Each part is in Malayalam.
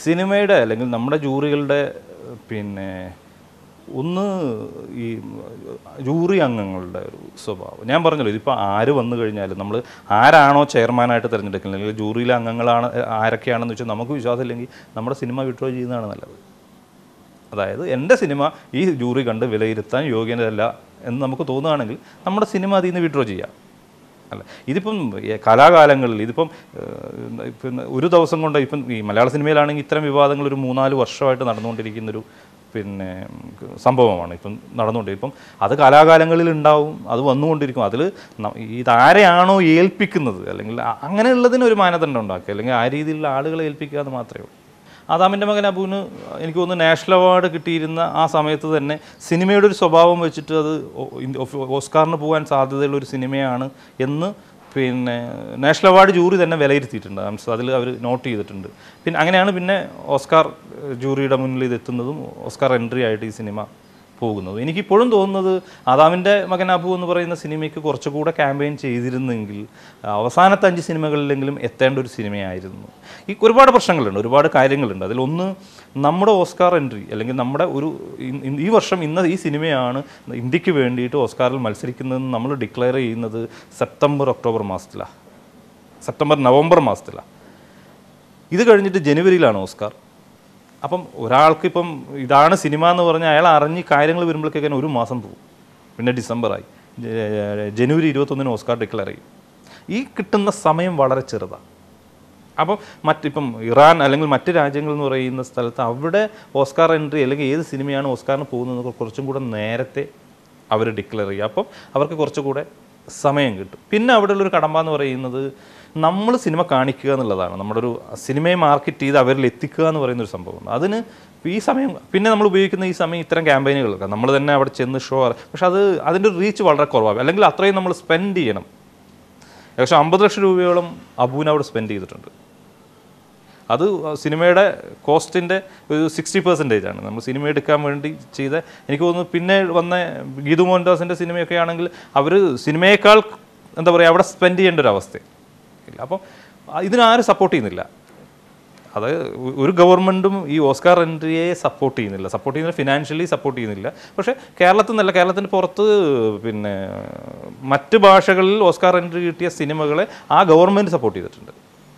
സിനിമയുടെ അല്ലെങ്കിൽ നമ്മുടെ ജൂറികളുടെ പിന്നെ ഒന്ന് ഈ ജൂറി അംഗങ്ങളുടെ ഒരു സ്വഭാവം ഞാൻ പറഞ്ഞല്ലോ ഇതിപ്പോൾ ആര് വന്നു കഴിഞ്ഞാലും നമ്മൾ ആരാണോ ചെയർമാനായിട്ട് തിരഞ്ഞെടുക്കുന്നത് അല്ലെങ്കിൽ ജൂറിയിലെ അംഗങ്ങളാണ് ആരൊക്കെയാണെന്ന് വെച്ചാൽ നമുക്ക് വിശ്വാസമില്ലെങ്കിൽ നമ്മുടെ സിനിമ വിഡ്രോ ചെയ്യുന്നതാണ് നല്ലത് അതായത് എൻ്റെ സിനിമ ഈ ജൂറി കണ്ട് വിലയിരുത്താൻ യോഗ്യതയല്ല എന്ന് നമുക്ക് തോന്നുകയാണെങ്കിൽ നമ്മുടെ സിനിമ അതിൽ നിന്ന് വിഡ്രോ ചെയ്യാം അല്ല ഇതിപ്പം ഈ കലാകാലങ്ങളിൽ ഇതിപ്പം ഏഹ്, പിന്നെ ഒരു ദിവസം കൊണ്ട് ഇപ്പം ഈ മലയാള സിനിമയിലാണെങ്കിൽ ഇത്തരം വിവാദങ്ങൾ ഒരു മൂന്നാല് വർഷമായിട്ട് നടന്നുകൊണ്ടിരിക്കുന്നൊരു പിന്നെ ഉം, സംഭവമാണ് ഇപ്പം നടന്നുകൊണ്ടിരിക്കും ഇപ്പം അത് കലാകാലങ്ങളിൽ ഉണ്ടാവും അത് വന്നുകൊണ്ടിരിക്കും അതിൽ ഇതാരെയാണോ ഏൽപ്പിക്കുന്നത് അല്ലെങ്കിൽ അ- അങ്ങനെയുള്ളതിന് ഒരു മാനദണ്ഡം ഉണ്ടാക്കുക അല്ലെങ്കിൽ ആ രീതിയിലുള്ള ആളുകളെ ഏൽപ്പിക്കുക എന്ന് മാത്രമേ ഉള്ളൂ ആദാമിൻ്റെ മകൻ അബുവിന് എനിക്ക് തോന്നുന്നു നാഷണൽ അവാർഡ് കിട്ടിയിരുന്ന ആ സമയത്ത് തന്നെ സിനിമയുടെ ഒരു സ്വഭാവം വെച്ചിട്ട് അത് ഓ- ഇൻ- ഓഫ്- ഓസ്കാറിന് പോകാൻ സാധ്യതയുള്ള ഒരു സിനിമയാണ് എന്ന് പിന്നെ നാഷണൽ അവാർഡ് ജൂറി തന്നെ വിലയിരുത്തിയിട്ടുണ്ട് മീൻസ് അതിൽ അവർ നോട്ട് ചെയ്തിട്ടുണ്ട് പിന്നെ അങ്ങനെയാണ് പിന്നെ ഓസ്കാർ ഏഹ്, ജൂറിയുടെ മുന്നിൽ ഇത് എത്തുന്നതും ഓസ്കാർ എൻട്രി ആയിട്ട് ഈ സിനിമ പോകുന്നത് എനിക്കിപ്പോഴും തോന്നുന്നത് ആദാമിൻ്റെ മകൻ അബു എന്ന് പറയുന്ന സിനിമയ്ക്ക് കുറച്ചുകൂടെ ക്യാമ്പയിൻ ചെയ്തിരുന്നെങ്കിൽ അവസാനത്തെ അഞ്ച് സിനിമകളിലെങ്കിലും എത്തേണ്ട ഒരു സിനിമയായിരുന്നു ഈ ഒരുപാട് പ്രശ്നങ്ങളുണ്ട് ഒരുപാട് കാര്യങ്ങളുണ്ട് അതിലൊന്ന് നമ്മുടെ ഓസ്കാർ എൻട്രി അല്ലെങ്കിൽ നമ്മുടെ ഒരു ഇ- ഇ- ഈ വർഷം ഇന്ന് ഈ സിനിമയാണ് ഇന്ത്യക്ക് വേണ്ടിയിട്ട് ഓസ്കാറിൽ മത്സരിക്കുന്നതെന്ന് നമ്മൾ ഡിക്ലെയർ ചെയ്യുന്നത് സെപ്റ്റംബർ ഒക്ടോബർ മാസത്തിലാണ് സെപ്റ്റംബർ നവംബർ മാസത്തിലാണ് ഇത് കഴിഞ്ഞിട്ട് ജനുവരിയിലാണ് ഓസ്കാർ അപ്പം ഒരാൾക്ക് ഇപ്പം ഇതാണ് സിനിമ എന്ന് പറഞ്ഞാൽ അയാൾ അറിഞ്ഞ് കാര്യങ്ങൾ വരുമ്പോഴേക്കും ഒരു മാസം പോകും പിന്നെ ഡിസംബറായി ജ- ജനുവരി ഇരുപത്തൊന്നിന് ഓസ്കാർ ഡിക്ലെയർ ചെയ്യും ഈ കിട്ടുന്ന സമയം വളരെ ചെറുതാണ് അപ്പം മറ്റിപ്പം ഇറാൻ അല്ലെങ്കിൽ മറ്റ് രാജ്യങ്ങൾ എന്ന് പറയുന്ന സ്ഥലത്ത് അവിടെ ഓസ്കാർ എൻട്രി അല്ലെങ്കിൽ ഏത് സിനിമയാണ് ഓസ്കാറിന് പോകുന്നത് കുറച്ചും കൂടെ നേരത്തെ അവർ ഡിക്ലെയർ ചെയ്യുക അപ്പം അവർക്ക് കുറച്ചുകൂടെ സമയം കിട്ടും പിന്നെ അവിടെയുള്ളൊരു കടമ്പ എന്ന് പറയുന്നത് നമ്മൾ സിനിമ കാണിക്കുക എന്നുള്ളതാണ് നമ്മുടെ ഒരു സിനിമയെ മാർക്കറ്റ് ചെയ്ത് അവരിൽ എത്തിക്കുക എന്ന് പറയുന്ന ഒരു സംഭവം അതിന് ഈ സമയം പിന്നെ നമ്മൾ ഉപയോഗിക്കുന്ന ഈ സമയം ഇത്തരം ക്യാമ്പയിനുകളൊക്കെ നമ്മൾ തന്നെ അവിടെ ചെന്ന് ഷോ പക്ഷെ അത് അതിൻ്റെ റീച്ച് വളരെ കുറവാണ് അല്ലെങ്കിൽ അത്രയും നമ്മൾ സ്പെൻഡ് ചെയ്യണം ഏകദേശം അമ്പത് ലക്ഷം രൂപയോളം അബുവിന് അവിടെ സ്പെൻഡ് ചെയ്തിട്ടുണ്ട് അത് സിനിമയുടെ കോസ്റ്റിൻ്റെ ഒരു സിക്സ്റ്റി പെർസെൻറ്റേജ് ആണ് നമ്മൾ സിനിമ എടുക്കാൻ വേണ്ടി ചെയ്ത എനിക്ക് തോന്നുന്നു പിന്നെ വന്ന ഗീതു മോഹൻദാസിൻ്റെ സിനിമയൊക്കെ ആണെങ്കിൽ അവർ സിനിമയേക്കാൾ എന്താ പറയുക അവിടെ സ്പെൻഡ് ചെയ്യേണ്ട ഒരു അവസ്ഥ ഇല്ല അപ്പം ഇതിനാരും സപ്പോർട്ട് ചെയ്യുന്നില്ല അത് ഒ- ഒരു ഗവൺമെൻറ്റും ഈ ഓസ്കാർ എൻട്രിയെ സപ്പോർട്ട് ചെയ്യുന്നില്ല സപ്പോർട്ട് ചെയ്യുന്നില്ല ഫിനാൻഷ്യലി സപ്പോർട്ട് ചെയ്യുന്നില്ല പക്ഷേ കേരളത്തിൽ നിന്നല്ല കേരളത്തിൻ്റെ പുറത്ത് പിന്നെ മറ്റ് ഭാഷകളിൽ ഓസ്കാർ എൻട്രി കിട്ടിയ സിനിമകളെ ആ ഗവൺമെൻറ് സപ്പോർട്ട് ചെയ്തിട്ടുണ്ട്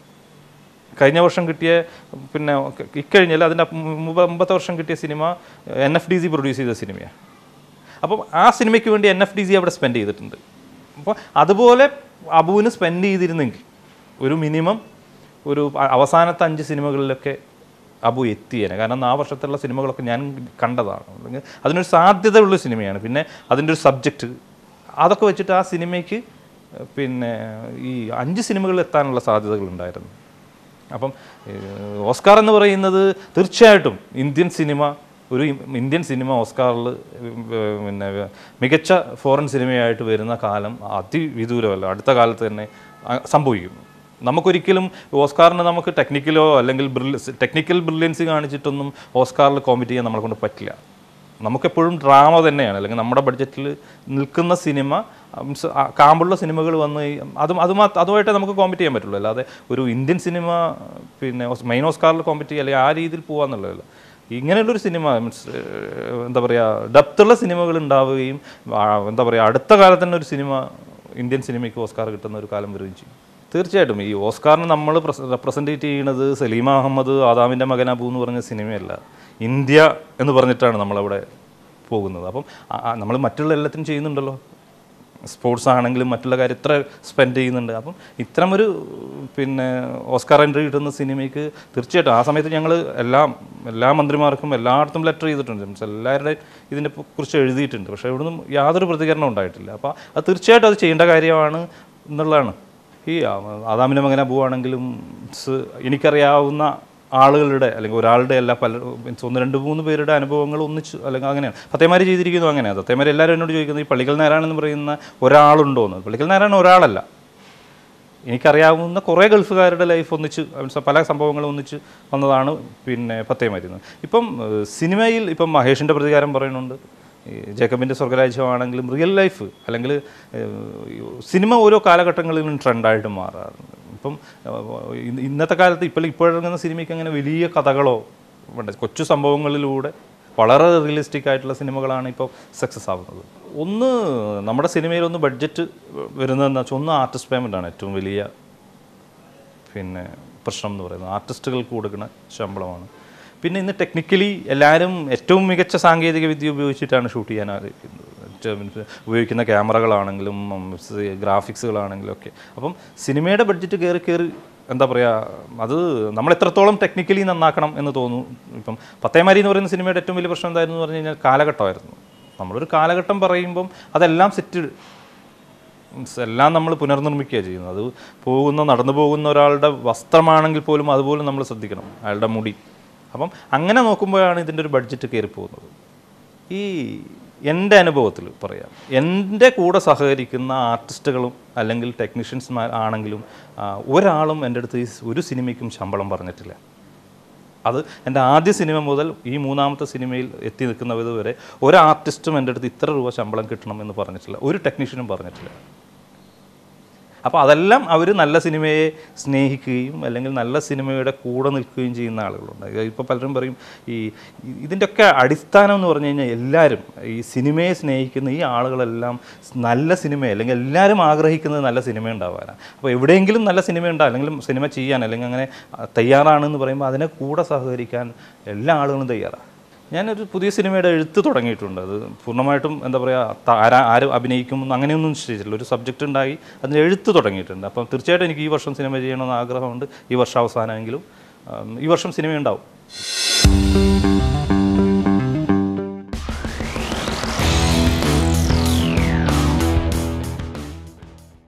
കഴിഞ്ഞ വർഷം കിട്ടിയ പിന്നെ ഇക്കഴിഞ്ഞാൽ അതിൻ്റെ മുമ്പ് മുമ്പത്തെ വർഷം കിട്ടിയ സിനിമ N F D C produce ചെയ്ത സിനിമയാണ് അപ്പം ആ സിനിമയ്ക്ക് വേണ്ടി എൻ എഫ് ഡി സി അവിടെ സ്പെൻഡ് ചെയ്തിട്ടുണ്ട് അപ്പോൾ അതുപോലെ അബുവിന് സ്പെൻഡ് ചെയ്തിരുന്നെങ്കിൽ ഒരു മിനിമം ഒരു അ- അവസാനത്തെ അഞ്ച് സിനിമകളിലൊക്കെ അബു എത്തിയേനെ കാരണം ആ വർഷത്തുള്ള സിനിമകളൊക്കെ ഞാൻ കണ്ടതാണ് അല്ലെങ്കിൽ അതിനൊരു സാധ്യതയുള്ള സിനിമയാണ് പിന്നെ അതിൻ്റെ ഒരു സബ്ജക്റ്റ് അതൊക്കെ വെച്ചിട്ട് ആ സിനിമയ്ക്ക് പിന്നെ ഈ അഞ്ച് സിനിമകളിൽ എത്താനുള്ള സാധ്യതകളുണ്ടായിരുന്നു അപ്പം ഏഹ്, ഓസ്കാർ എന്ന് പറയുന്നത് തീർച്ചയായിട്ടും ഇന്ത്യൻ സിനിമ ഒരു ഇന്ത്യൻ സിനിമ ഓസ്കാറിൽ പിന്നെ മികച്ച ഫോറിൻ സിനിമയായിട്ട് വരുന്ന കാലം അതിവിദൂരമല്ല അടുത്ത കാലത്ത് തന്നെ അ- സംഭവിക്കും നമുക്കൊരിക്കലും ഓസ്കാറിന് നമുക്ക് ടെക്നിക്കലോ അല്ലെങ്കിൽ ടെക്നിക്കൽ ബ്രില്യൻസ് കാണിച്ചിട്ടൊന്നും ഓസ്കാറിൽ കോമ്പറ്റ് ചെയ്യാൻ നമ്മളെ കൊണ്ട് പറ്റില്ല നമുക്കെപ്പോഴും ഡ്രാമ തന്നെയാണ് അല്ലെങ്കിൽ നമ്മുടെ ബഡ്ജറ്റിൽ നിൽക്കുന്ന സിനിമ മീൻസ് കാമ്പുള്ള സിനിമകൾ വന്ന് ഈ- അതും അത് മാ- അതുമായിട്ട് നമുക്ക് കോമ്പറ്റ് ചെയ്യാൻ പറ്റുള്ളൂ അല്ലാതെ ഒരു ഇന്ത്യൻ സിനിമ പിന്നെ ഓസ്- മെയിൻ ഓസ്കാറിൽ കോമ്പറ്റ് ചെയ്യുക അല്ലെങ്കിൽ ആ രീതിയിൽ പോകാന്നുള്ളതല്ല ഇങ്ങനെയുള്ളൊരു സിനിമ മീൻസ് എന്താ പറയുക ഡെപ്തുള്ള സിനിമകൾ ഉണ്ടാവുകയും ആ, എന്താ പറയുക അടുത്ത കാലത്ത് തന്നെ ഒരു സിനിമ ഇന്ത്യൻ സിനിമയ്ക്ക് ഓസ്കാർ കിട്ടുന്ന ഒരു കാലം വരികയും ചെയ്യും തീർച്ചയായിട്ടും ഈ ഓസ്കാറിന് നമ്മൾ റെപ്രസെൻറ്റേറ്റ് ചെയ്യുന്നത് സലീമ അഹമ്മദ് ആദാമിൻ്റെ മകൻ അബു എന്ന് പറഞ്ഞ സിനിമയല്ല ഇന്ത്യ എന്ന് പറഞ്ഞിട്ടാണ് നമ്മളവിടെ പോകുന്നത് അപ്പം നമ്മൾ മറ്റുള്ള എല്ലാത്തിനും ചെയ്യുന്നുണ്ടല്ലോ സ്പോർട്സ് ആണെങ്കിലും മറ്റുള്ള കാര്യം ഇത്ര സ്പെൻഡ് ചെയ്യുന്നുണ്ട് അപ്പം ഇത്തരം ഒരു പിന്നെ ഓസ്കാർ എൻട്രി കിട്ടുന്ന സിനിമയ്ക്ക് തീർച്ചയായിട്ടും ആ സമയത്ത് ഞങ്ങൾ എല്ലാ എല്ലാ മന്ത്രിമാർക്കും എല്ലായിടത്തും ലെറ്റർ ചെയ്തിട്ടുണ്ട് മീൻസ് എല്ലാവരുടെയും ഇതിനെ കുറിച്ച് എഴുതിയിട്ടുണ്ട് പക്ഷേ ഇവിടുന്ന് യാതൊരു പ്രതികരണം ഉണ്ടായിട്ടില്ല അപ്പോൾ അത് തീർച്ചയായിട്ടും അത് ചെയ്യേണ്ട കാര്യമാണ് എന്നുള്ളതാണ് ഈ ആദാമിൻ്റെ മകൻ അബുവാണെങ്കിലും സ് എനിക്കറിയാവുന്ന ആളുകളുടെ അല്ലെങ്കിൽ ഒരാളുടെ അല്ല പല മീൻസ് ഒന്ന് രണ്ട് മൂന്ന് പേരുടെ അനുഭവങ്ങൾ ഒന്നിച്ച് അല്ലെങ്കിൽ അങ്ങനെയാണ് സത്യമാര് ചെയ്തിരിക്കുന്നു അങ്ങനെയാണ് സത്യമാര് എല്ലാവരും എന്നോട് ചോദിക്കുന്നത് ഈ പള്ളിക്കൽ നാരായണെന്ന് പറയുന്ന ഒരാളുണ്ടോ എന്ന് പള്ളിക്കൽ നാരായണൻ ഒരാളല്ല എനിക്കറിയാവുന്ന കുറേ ഗൾഫുകാരുടെ ലൈഫ് ഒന്നിച്ച് മീൻസ് പല സംഭവങ്ങളും ഒന്നിച്ച് വന്നതാണ് പിന്നെ പത്തേ മരുന്ന് ഇപ്പം ഏഹ്, സിനിമയിൽ ഇപ്പം മഹേഷിൻ്റെ പ്രതികാരം പറയുന്നുണ്ട് ഈ ജേക്കബിൻ്റെ സ്വർഗരാജ്യമാണെങ്കിലും റിയൽ ലൈഫ് അല്ലെങ്കിൽ ഏഹ്, സിനിമ ഓരോ കാലഘട്ടങ്ങളിലും ട്രെൻഡായിട്ട് മാറാറുണ്ട് ഇപ്പം ഏഹ്, ഇന്ന- ഇന്നത്തെ കാലത്ത് ഇപ്പോൾ ഇപ്പോഴിറങ്ങുന്ന സിനിമയ്ക്ക് അങ്ങനെ വലിയ കഥകളോ വേണ്ട കൊച്ചു സംഭവങ്ങളിലൂടെ വളരെ റിയലിസ്റ്റിക് ആയിട്ടുള്ള സിനിമകളാണ് ഇപ്പോൾ സക്സസ് ആവുന്നത് ഒന്ന് നമ്മുടെ സിനിമയിൽ ഒന്ന് ബഡ്ജറ്റ് വരുന്നതെന്ന് വെച്ചാൽ ഒന്ന് ആർട്ടിസ്റ്റ് പേയ്മെൻ്റ് ആണ് ഏറ്റവും വലിയ പിന്നെ പ്രശ്നം എന്ന് പറയുന്നത് ആർട്ടിസ്റ്റുകൾക്ക് കൊടുക്കുന്ന ശമ്പളമാണ് പിന്നെ ഇന്ന് ടെക്നിക്കലി എല്ലാവരും ഏറ്റവും മികച്ച സാങ്കേതിക വിദ്യ ഉപയോഗിച്ചിട്ടാണ് ഷൂട്ട് ചെയ്യാൻ ആഗ്രഹിക്കുന്നത് മറ്റ് മീൻസ് ഉപയോഗിക്കുന്ന ക്യാമറകളാണെങ്കിലും ഗ്രാഫിക്സുകളാണെങ്കിലും ഒക്കെ അപ്പം സിനിമയുടെ ബഡ്ജറ്റ് കയറി കയറി എന്താ പറയുക അത് നമ്മൾ എത്രത്തോളം ടെക്നിക്കലി നന്നാക്കണം എന്ന് തോന്നുന്നു ഇപ്പം പത്തേമാരി എന്ന് പറയുന്ന സിനിമയുടെ ഏറ്റവും വലിയ പ്രശ്നം എന്തായിരുന്നു എന്ന് പറഞ്ഞു കഴിഞ്ഞാൽ കാലഘട്ടമായിരുന്നു നമ്മളൊരു കാലഘട്ടം പറയുമ്പം അതെല്ലാം സെറ്റ് മീൻസ് എല്ലാം നമ്മൾ പുനർനിർമ്മിക്കുക ചെയ്യുന്നത് അത് പോകുന്ന നടന്നു പോകുന്ന ഒരാളുടെ വസ്ത്രമാണെങ്കിൽ പോലും അതുപോലും നമ്മൾ ശ്രദ്ധിക്കണം അയാളുടെ മുടി അപ്പം അങ്ങനെ നോക്കുമ്പോഴാണ് ഇതിൻ്റെ ഒരു ബഡ്ജറ്റ് കയറി പോകുന്നത് ഈ എൻ്റെ അനുഭവത്തിൽ പറയാം എൻ്റെ കൂടെ സഹകരിക്കുന്ന ആർട്ടിസ്റ്റുകളും അല്ലെങ്കിൽ ടെക്നീഷ്യൻസ്മാർ ആണെങ്കിലും ആ, ഒരാളും എൻ്റെ അടുത്ത് ഈ ഒരു സിനിമയ്ക്കും ശമ്പളം പറഞ്ഞിട്ടില്ല അത് എൻ്റെ ആദ്യ സിനിമ മുതൽ ഈ മൂന്നാമത്തെ സിനിമയിൽ എത്തി നിൽക്കുന്നത് വരെ ഒരു ആർട്ടിസ്റ്റും എൻ്റെ അടുത്ത് ഇത്ര രൂപ ശമ്പളം കിട്ടണം എന്ന് പറഞ്ഞിട്ടില്ല ഒരു ടെക്നീഷ്യനും പറഞ്ഞിട്ടില്ല അപ്പോൾ അതെല്ലാം അവർ നല്ല സിനിമയെ സ്നേഹിക്കുകയും അല്ലെങ്കിൽ നല്ല സിനിമയുടെ കൂടെ നിൽക്കുകയും ചെയ്യുന്ന ആളുകളുണ്ട് ഇപ്പോൾ പലരും പറയും ഈ ഇതിൻ്റെയൊക്കെ അടിസ്ഥാനം എന്ന് പറഞ്ഞു കഴിഞ്ഞാൽ എല്ലാവരും ഈ സിനിമയെ സ്നേഹിക്കുന്ന ഈ ആളുകളെല്ലാം നല്ല സിനിമ അല്ലെങ്കിൽ എല്ലാവരും ആഗ്രഹിക്കുന്നത് നല്ല സിനിമ ഉണ്ടാവാനാണ് അപ്പോൾ എവിടെയെങ്കിലും നല്ല സിനിമ ഉണ്ടാകും അല്ലെങ്കിൽ സിനിമ ചെയ്യാൻ അല്ലെങ്കിൽ അങ്ങനെ ആ, തയ്യാറാണെന്ന് പറയുമ്പോൾ അതിനെ കൂടെ സഹകരിക്കാൻ എല്ലാ ആളുകളും തയ്യാറാണ് ഞാനൊരു പുതിയ സിനിമയുടെ എഴുത്ത് തുടങ്ങിയിട്ടുണ്ട് അത് പൂർണ്ണമായിട്ടും എന്താ പറയുക ആരാ ആര് അഭിനയിക്കും എന്ന് അങ്ങനെയൊന്നും നിശ്ചയിച്ചിട്ടില്ല ഒരു സബ്ജക്റ്റ് ഉണ്ടായി അതിന് എഴുത്ത് തുടങ്ങിയിട്ടുണ്ട് അപ്പം തീർച്ചയായിട്ടും എനിക്ക് ഈ വർഷം സിനിമ ചെയ്യണമെന്ന് ആഗ്രഹമുണ്ട് ഈ വർഷം അവസാനമെങ്കിലും ഉം, ഈ വർഷം സിനിമ ഉണ്ടാവും